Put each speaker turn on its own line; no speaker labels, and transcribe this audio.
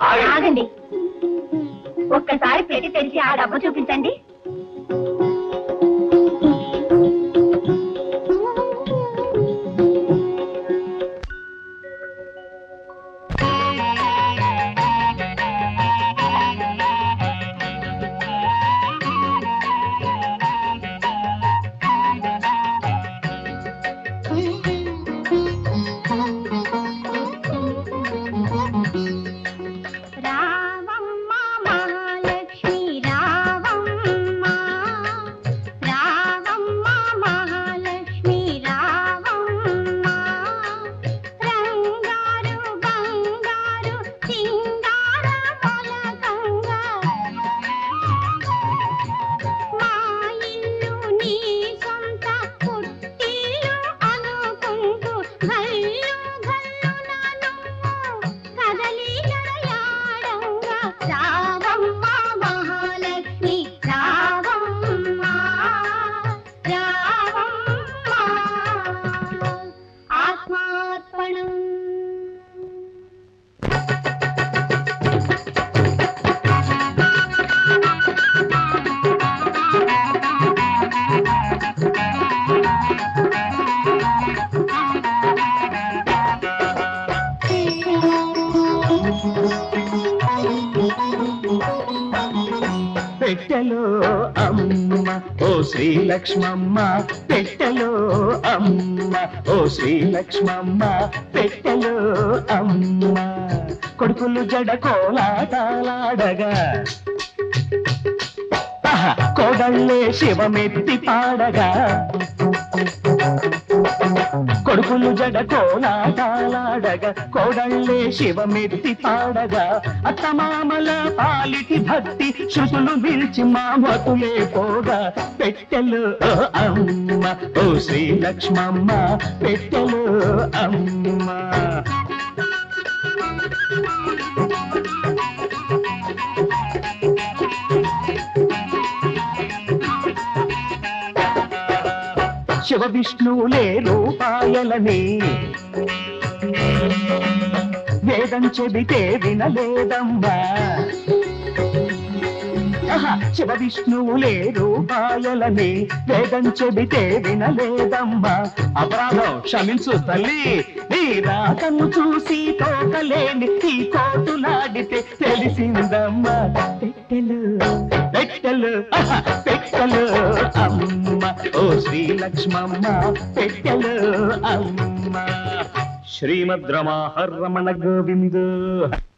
ఆగండి ఒక్కసారి పెట్టి తెరిచి ఆ డబ్బు చూపించండి
రావమ్మ మహాలక్ష్మి రావమ్మ రావమ్మ మహాలక్ష్మి రావమ్మ రంగారు బంగారు సింగార మొలకంగా మా ఇల్లు నీ సొంత పుట్టిల్లు అనుకుంటూ గల్లు గల్లున నువ్వు కదలి నడయాడంగా రావమ్మ మహాలక్ష్మి రావమ్మ రావమ్మ ఆత్మార్పణం
పెట్టెలో అమ్మ ఓ శ్రీలక్ష్మమ్మ పెట్టెలో అమ్మ ఓ శ్రీలక్ష్మమ్మ పెట్టెలో అమ్మ కొడుకులు జడ కోలాటాలాడగా ఆహా, కోడళ్ళే శివమెత్తి పాడగా కొడుకులు జడ కోలాటాలాడగా కోడళ్ళే శివమెత్తి పాడగా అత్తమామల పాలిటి భక్తి శృతులు నిలిచి మా మతులే పోగా పెట్టెలు ఓ అమ్మ ఓ శ్రీలక్ష్మమ్మ పెట్టెలు అమ్మ శివ విష్ణువులే రూపాయలని వేదం చెబితే వినలేదమ్మా ఆహా, శివ విష్ణువులే రూపాయలని వేదం చెబితే వినలేదమ్మా అపరాధం క్షమించు తల్లి నీ రాకను చూసి తోకలేని ఈ కోటులాడితే తెలిసిందమ్మా పెట్టెలు పెట్టెలు ఆహా, పెట్టెలు అమ్మ ఓ శ్రీలక్ష్మమ్మ పెట్టెలు అమ్మ శ్రీమద్ రమాహర్ రమణ గోవింద